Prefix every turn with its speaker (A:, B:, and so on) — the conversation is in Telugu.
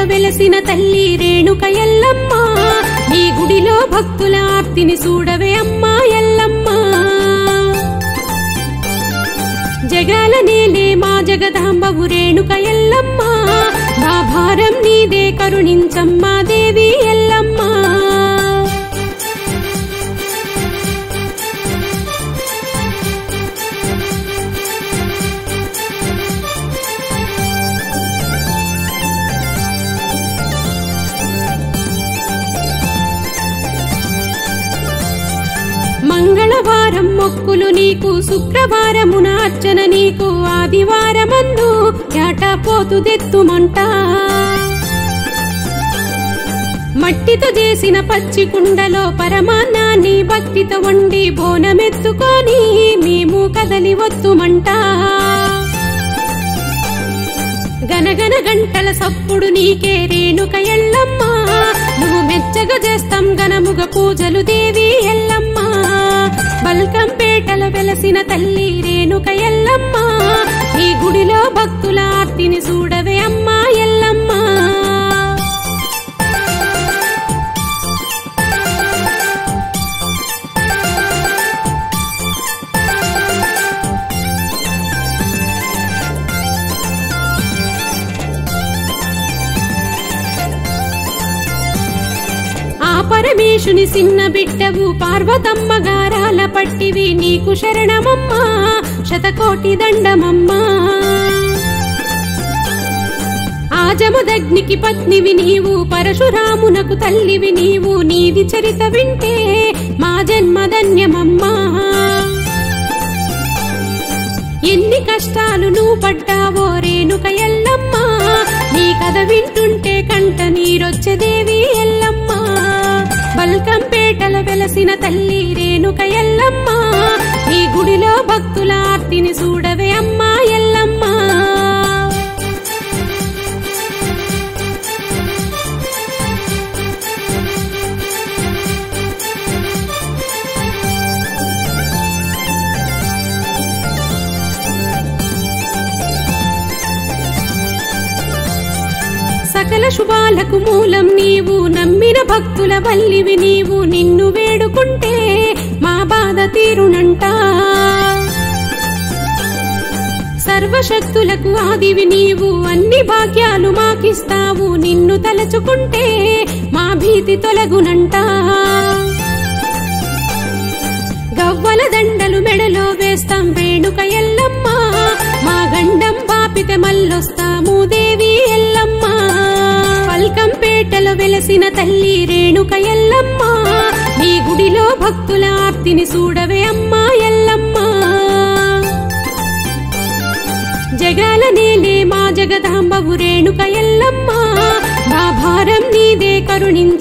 A: వెలసిన తల్లి రేణుక ఎల్లమ్మ నీ గుడిలో భక్తుల ఆర్తిని చూడవే అమ్మా ఎల్లమ్మ జగాల నేలే మా జగదాంబవు రేణుక ఎల్లమ్మ నా భారం నీదే కరుణించమ్మా దేవి ఎల్లమ్మ మంగళవారం మొక్కులు నీకు శుక్రవారమున అర్చన నీకు ఆదివారమందు ఏటా పోతు తెత్తుమంట మట్టితో చేసిన పచ్చి కుండలో పరమాన్నాన్ని భక్తితో వండి బోనమెత్తుకొని మేము కదలి వత్తుమంట గనగన గంటల సప్పుడు నీకే రేణుక ఎల్లమ్మ నువ్వు మెచ్చగా చేస్తాం గనముగ పూజలు దేవి ఎల్లమ్మ బల్కంపేటల వెలసిన తల్లి రేణుక ఎల్లమ్మ ఈ గుడిలో భక్తుల ఆర్తిని చూడవే అమ్మా ఎల్లమ్మ ఆ పరమేశుని సిన్న బిడ్డవు పార్వతమ్మ గారాల పట్టివి నీకు శరణమమ్మా శతకోటి దండమమ్మా ఆజముదగ్నికి పత్నివి నీవు పరశురామునకు తల్లివి నీవు నీది చరిత వింటే మా జన్మధన్యమమ్మా ఎన్ని కష్టాలు నువ్వు పడ్డావో రేణుక ఎల్లమ్మ నీ కథ వింటుంటే కంట నీరొచ్చే దేవి ఎల్లమ్మ బల్కంపేటల వెలసిన తల్లి రేణుక ఎల్లమ్మ నీ గుడిలో భక్తుల ఆర్తిని చూడవే అమ్మా ఎల్లమ్మ సకల శుభాలకు మూలం నీవు నమ్మిన భక్తుల వల్లివి నీవు నిన్ను వేడుకుంటే మా బాధ తీరునంట సర్వశక్తులకు ఆదివి నీవు అన్ని భాగ్యాలు మాకిస్తావు నిన్ను తలచుకుంటే మా భీతి తొలగునంట గవ్వల దండలు మెడలో వేస్తాం వేణుక ఎల్లమ్మ మా గండం బాపితే మల్లొస్తాము దేవి ఎల్లమ్మ పల్కంపేటలో వెలసిన తల్లి రేణుక ఎల్లమ్మ నీ గుడిలో భక్తుల ఆర్తిని చూడవే అమ్మా ఎల్లమ్మ జగాల నేలే మా జగదాంబవు రేణుక ఎల్లమ్మ నా భారం నీదే కరుణించ